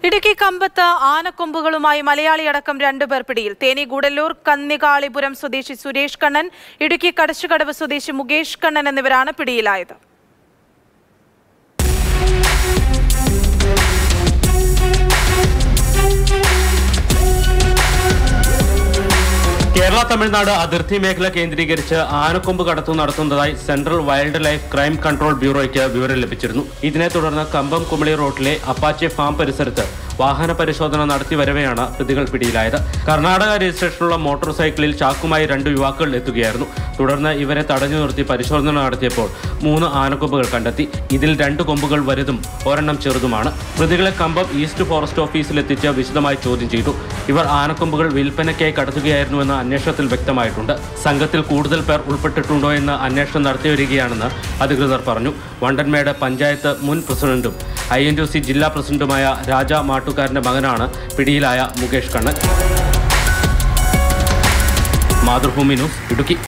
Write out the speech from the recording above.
ഇടുക്കി കമ്പത്ത് ആനക്കൊമ്പുകളുമായി മലയാളിയടക്കം രണ്ടുപേർ പിടിയിൽ തേനി ഗൂഡല്ലൂർ കന്നികാളിപുരം സ്വദേശി സുരേഷ് കണ്ണൻ ഇടുക്കി കടച്ചുകടവ് സ്വദേശി മുകേഷ് കണ്ണൻ എന്നിവരാണ് പിടിയിലായത് കേരള തമിഴ്നാട് അതിർത്തി മേഖല കേന്ദ്രീകരിച്ച് ആനക്കൊമ്പ് കടത്തു നടത്തുന്നതായി central wildlife crime control ബ്യൂറോയ്ക്ക് വിവരം ലഭിച്ചിരുന്നു ഇതിനെ തുടർന്ന് കമ്പം കുമളി റോഡിലെ അപ്പാച്ചെ ഫാം പരിസരത്ത് വാഹന പരിശോധന നടത്തി വരവെയാണ് പ്രതികൾ പിടിയിലായത് കർണാടക രജിസ്ട്രേഷനുള്ള മോട്ടോർ സൈക്കിളിൽ ചാക്കുമായി രണ്ട് യുവാക്കൾ എത്തുകയായിരുന്നു തുടർന്ന് ഇവരെ തടഞ്ഞു നിർത്തി പരിശോധന നടത്തിയപ്പോൾ മൂന്ന് ആനക്കൊമ്പുകൾ കണ്ടെത്തി ഇതിൽ രണ്ട് കൊമ്പുകൾ വലുതും ഒരെണ്ണം ചെറുതുമാണ് പ്രതികളെ കമ്പം ഈസ്റ്റ് ഫോറസ്റ്റ് ഓഫീസിലെത്തിച്ച് വിശദമായി ചോദ്യം ചെയ്തു ഇവർ ആനക്കൊമ്പുകൾ വിൽപ്പനയ്ക്കായി കടത്തുകയായിരുന്നുവെന്ന് അന്വേഷണത്തിൽ വ്യക്തമായിട്ടുണ്ട് സംഘത്തിൽ കൂടുതൽ പേർ ഉൾപ്പെട്ടിട്ടുണ്ടോ എന്ന് അന്വേഷണം നടത്തി വരികയാണെന്ന് അധികൃതർ പറഞ്ഞു വണ്ടൻമേട് പഞ്ചായത്ത് മുൻ പ്രസിഡന്റും ഐ എൻ സി ജില്ലാ പ്രസിഡന്റുമായ രാജ മാട്ടുകാരന്റെ മകനാണ് പിടിയിലായ മുകേഷ് കണ്ണൻ മാതൃഭൂമി ന്യൂസ് ഇടുക്കി